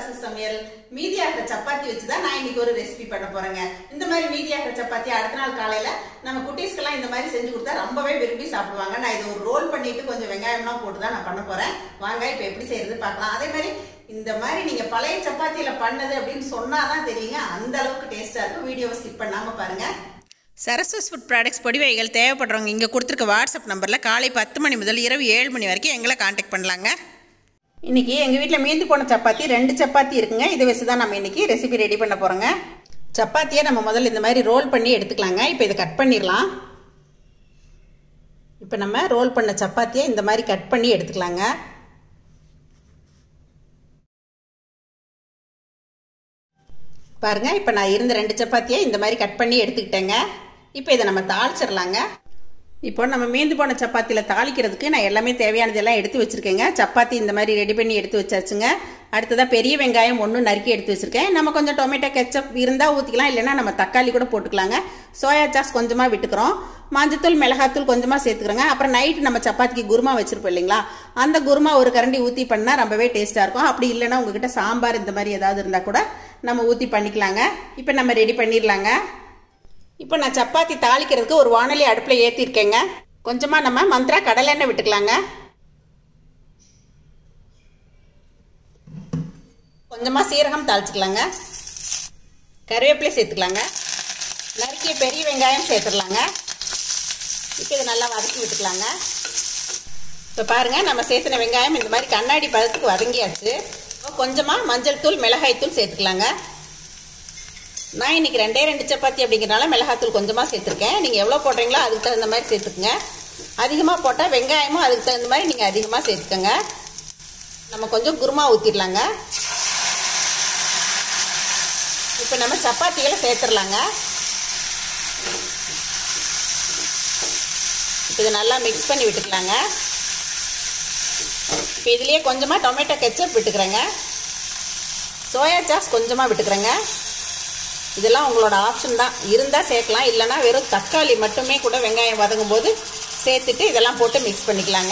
சரசு சமையல் மீதியாகிற சப்பாத்தி வச்சு தான் நான் இன்னைக்கு ஒரு ரெசிபி பண்ண போறேங்க இந்த மாதிரி மீதியாகிற சப்பாத்தி அடுத்த நாள் காலையில நம்ம குட்டீஸ்க்கெல்லாம் இந்த மாதிரி செஞ்சு கொடுத்தா ரொம்பவே விரும்பி சாப்பிடுவாங்க நான் இது ஒரு ரோல் பண்ணிட்டு கொஞ்சம் வெங்காயம்லாம் போட்டு தான் நான் பண்ண போறேன் வாங்க இப்போ எப்படி செய்யறது பார்க்கலாம் அதே மாதிரி இந்த மாதிரி நீங்க பழைய சப்பாத்தியில பண்ணது அப்படின்னு சொன்னாதான் தெரியுங்க அந்த அளவுக்கு டேஸ்டா இருக்கும் வீடியோவை ஸ்கிப் பண்ணாம பாருங்க சரஸ்வஸ் ஃபுட் ப்ராடக்ட்ஸ் பொடி வகைகள் தேவைப்படுறவங்க இங்கே கொடுத்துருக்க வாட்ஸ்அப் நம்பரில் காலை பத்து மணி முதல் இரவு ஏழு மணி வரைக்கும் எங்களை காண்டாக்ட் பண்ணலாங்க இன்றைக்கி எங்கள் வீட்டில் மீந்து போன சப்பாத்தி ரெண்டு சப்பாத்தி இருக்குங்க இதை வச்சு தான் நம்ம இன்றைக்கி ரெசிபி ரெடி பண்ண போகிறோங்க சப்பாத்தியை நம்ம முதல்ல இந்த மாதிரி ரோல் பண்ணி எடுத்துக்கலாங்க இப்போ இதை கட் பண்ணிடலாம் இப்போ நம்ம ரோல் பண்ண சப்பாத்தியை இந்த மாதிரி கட் பண்ணி எடுத்துக்கலாங்க பாருங்கள் இப்போ நான் இருந்த ரெண்டு சப்பாத்தியை இந்த மாதிரி கட் பண்ணி எடுத்துக்கிட்டேங்க இப்போ இதை நம்ம தாளிச்சிடலாங்க இப்போ நம்ம மீந்து போன சப்பாத்தியில் தாளிக்கிறதுக்கு நான் எல்லாமே தேவையானதெல்லாம் எடுத்து வச்சுருக்கேங்க சப்பாத்தி இந்த மாதிரி ரெடி பண்ணி எடுத்து வச்சாச்சுங்க அடுத்ததாக பெரிய வெங்காயம் ஒன்று நறுக்கி எடுத்து வச்சுருக்கேன் நம்ம கொஞ்சம் டொமேட்டோ கெச்சப் இருந்தால் ஊற்றிக்கலாம் இல்லைன்னா நம்ம தக்காளி கூட போட்டுக்கலாங்க சோயா சாஸ் கொஞ்சமாக விட்டுக்கிறோம் மஞ்சத்தூள் மிளகாத்தூள் கொஞ்சமாக சேர்த்துக்கிறோங்க அப்புறம் நைட்டு நம்ம சப்பாத்திக்கு குருமா வச்சுருப்போம் இல்லைங்களா அந்த குருமா ஒரு கரண்டி ஊற்றி பண்ணால் ரொம்பவே டேஸ்ட்டாக இருக்கும் அப்படி இல்லைன்னா உங்ககிட்ட சாம்பார் இந்த மாதிரி ஏதாவது இருந்தால் கூட நம்ம ஊற்றி பண்ணிக்கலாங்க இப்போ நம்ம ரெடி பண்ணிடலாங்க இப்போ நான் சப்பாத்தி தாளிக்கிறதுக்கு ஒரு வானொலி அடுப்பில் ஏற்றிருக்கேங்க கொஞ்சமாக நம்ம மந்த்ரா கடலெண்ணெய் விட்டுக்கலாங்க கொஞ்சமாக சீரகம் தாளிச்சிக்கலாங்க கருவேப்பிலை சேர்த்துக்கலாங்க நறுக்கிய பெரிய வெங்காயம் சேர்த்துடலாங்க இப்போ இதை நல்லா வதக்கி விட்டுக்கலாங்க இப்போ பாருங்கள் நம்ம சேர்த்துன வெங்காயம் இந்த மாதிரி கண்ணாடி பதத்துக்கு வதங்கியாச்சு கொஞ்சமாக மஞ்சள் தூள் மிளகாய் தூள் சேர்த்துக்கலாங்க நான் இன்றைக்கி ரெண்டே ரெண்டு சப்பாத்தி அப்படிங்கிறனால மிளகாத்தூள் கொஞ்சமாக சேர்த்துருக்கேன் நீங்கள் எவ்வளோ போடுறீங்களோ அதுக்கு தகுந்த மாதிரி சேர்த்துக்குங்க அதிகமாக போட்டால் வெங்காயமும் அதுக்கு தகுந்த மாதிரி நீங்கள் அதிகமாக சேர்த்துக்கோங்க நம்ம கொஞ்சம் குருமா ஊற்றிடலாங்க இப்போ நம்ம சப்பாத்திகளை சேர்த்துடலாங்க இப்போ இதை நல்லா மிக்ஸ் பண்ணி விட்டுக்கலாங்க இப்போ இதுலேயே கொஞ்சமாக டொமேட்டோ கெச்சப் விட்டுக்கிறேங்க சோயா சாஸ் கொஞ்சமாக விட்டுக்கிறேங்க இதெல்லாம் உங்களோட ஆப்ஷன் தான் இருந்தால் சேர்க்கலாம் இல்லைனா வெறும் தக்காளி மட்டுமே கூட வெங்காயம் வதங்கும் போது சேர்த்துட்டு இதெல்லாம் போட்டு மிக்ஸ் பண்ணிக்கலாங்க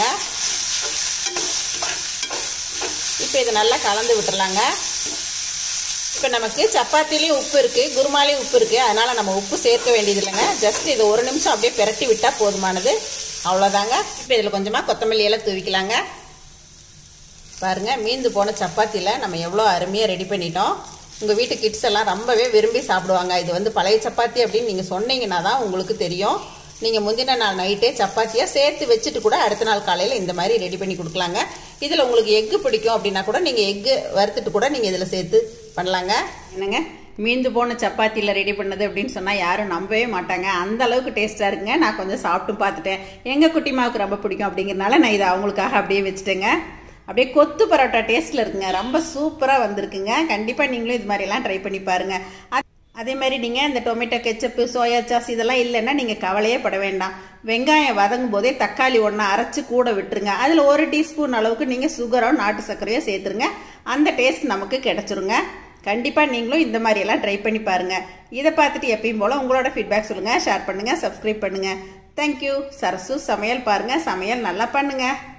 இப்போ இதை நல்லா கலந்து விட்டுறலாங்க இப்போ நமக்கு சப்பாத்திலையும் உப்பு இருக்குது குருமாலையும் உப்பு இருக்குது அதனால் நம்ம உப்பு சேர்க்க வேண்டியது இல்லைங்க ஜஸ்ட் இது ஒரு நிமிஷம் அப்படியே பிரட்டி விட்டால் போதுமானது அவ்வளோதாங்க இப்போ இதில் கொஞ்சமாக கொத்தமல்லி எல்லாம் தூவிக்கலாங்க பாருங்கள் மீந்து போன சப்பாத்தியில் நம்ம எவ்வளோ அருமையாக ரெடி பண்ணிட்டோம் உங்கள் வீட்டு கிட்ஸ் எல்லாம் ரொம்பவே விரும்பி சாப்பிடுவாங்க இது வந்து பழைய சப்பாத்தி அப்படின்னு நீங்கள் சொன்னீங்கன்னா தான் உங்களுக்கு தெரியும் நீங்கள் முந்தின நாள் நைட்டே சப்பாத்தியாக சேர்த்து வச்சுட்டு கூட அடுத்த நாள் காலையில் இந்த மாதிரி ரெடி பண்ணி கொடுக்கலாங்க இதில் உங்களுக்கு எக்கு பிடிக்கும் அப்படின்னா கூட நீங்கள் எக்கு வறுத்துட்டு கூட நீங்கள் இதில் சேர்த்து பண்ணலாங்க என்னங்க மீந்து போன சப்பாத்தியில் ரெடி பண்ணது அப்படின்னு சொன்னால் யாரும் நம்பவே மாட்டாங்க அந்த அளவுக்கு டேஸ்ட்டாக இருக்குங்க நான் கொஞ்சம் சாப்பிட்டு பார்த்துட்டேன் எங்கள் குட்டிமாவுக்கு ரொம்ப பிடிக்கும் அப்படிங்கிறனால நான் இதை அவங்களுக்காக அப்படியே வச்சுட்டேங்க அப்படியே கொத்து பரோட்டா டேஸ்ட்டில் இருக்குங்க ரொம்ப சூப்பராக வந்திருக்குங்க கண்டிப்பாக நீங்களும் இது மாதிரிலாம் ட்ரை பண்ணி பாருங்கள் அதே மாதிரி நீங்கள் இந்த டொமேட்டோ கெச்சப்பு சோயா சாஸ் இதெல்லாம் இல்லைன்னா நீங்கள் கவலையே பட வேண்டாம் வெங்காயம் வதங்கும் போதே தக்காளி ஒன்றா அரைச்சி கூட விட்டுருங்க அதில் ஒரு டீஸ்பூன் அளவுக்கு நீங்கள் சுகரோ நாட்டு சர்க்கரையோ சேர்த்துருங்க அந்த டேஸ்ட் நமக்கு கிடச்சிருங்க கண்டிப்பாக நீங்களும் இந்த மாதிரியெல்லாம் ட்ரை பண்ணி பாருங்கள் இதை பார்த்துட்டு எப்பயும் போல் உங்களோட ஃபீட்பேக் சொல்லுங்கள் ஷேர் பண்ணுங்கள் சப்ஸ்கிரைப் பண்ணுங்கள் தேங்க்யூ சரசு சமையல் பாருங்கள் சமையல் நல்லா பண்ணுங்கள்